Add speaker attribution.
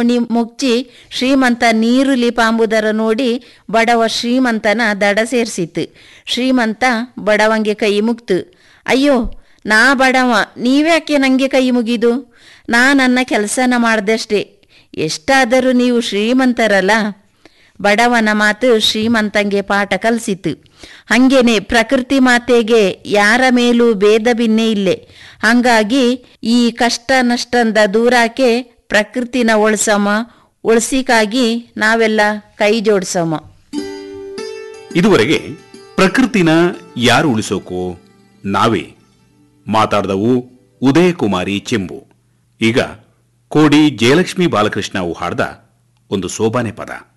Speaker 1: ದೋಣಿ ಮುಚ್ಚಿ ಶ್ರೀಮಂತ ನೀರುಲಿ ಪಾಂಬುದರ ನೋಡಿ ಬಡವ ಶ್ರೀಮಂತನ ದಡ ಸೇರ್ಸಿತ್ತು ಶ್ರೀಮಂತ ಬಡವಂಗೆ ಕೈ ಮುಗ್ತು ಅಯ್ಯೋ ನಾ ಬಡವ ನೀವ್ಯಾಕೆ ನನಗೆ ಕೈ ಮುಗಿದು ನಾ ನನ್ನ ಕೆಲಸನ ಮಾಡ್ದಷ್ಟೇ ಎಷ್ಟಾದರೂ ನೀವು ಶ್ರೀಮಂತರಲ್ಲ ಬಡವನ ಮಾತು ಶ್ರೀಮಂತಂಗೆ ಪಾಠ ಕಲಿಸಿತು ಹಂಗೇನೆ ಪ್ರಕೃತಿ ಮಾತೆಗೆ ಯಾರ ಮೇಲೂ ಭೇದ ಭಿನ್ನೆ ಇಲ್ಲೇ ಹಂಗಾಗಿ ಈ ಕಷ್ಟ ನಷ್ಟಂದ ದೂರಾಕೆ ಪ್ರಕೃತಿನ ಉಳ್ಸಮ ಉಳ್ಸಿಕಾಗಿ ನಾವೆಲ್ಲ ಕೈ ಜೋಡ್ಸಮ
Speaker 2: ಇದುವರೆಗೆ ಪ್ರಕೃತಿನ ಯಾರು ಉಳಿಸೋಕು ನಾವೇ ಮಾತಾಡ್ದವು ಉದಯ ಕುಮಾರಿ ಚೆಂಬು ಈಗ ಕೋಡಿ ಜಯಲಕ್ಷ್ಮಿ ಬಾಲಕೃಷ್ಣ ಅವು ಹಾಡ್ದ ಒಂದು ಸೋಬಾನೆ ಪದ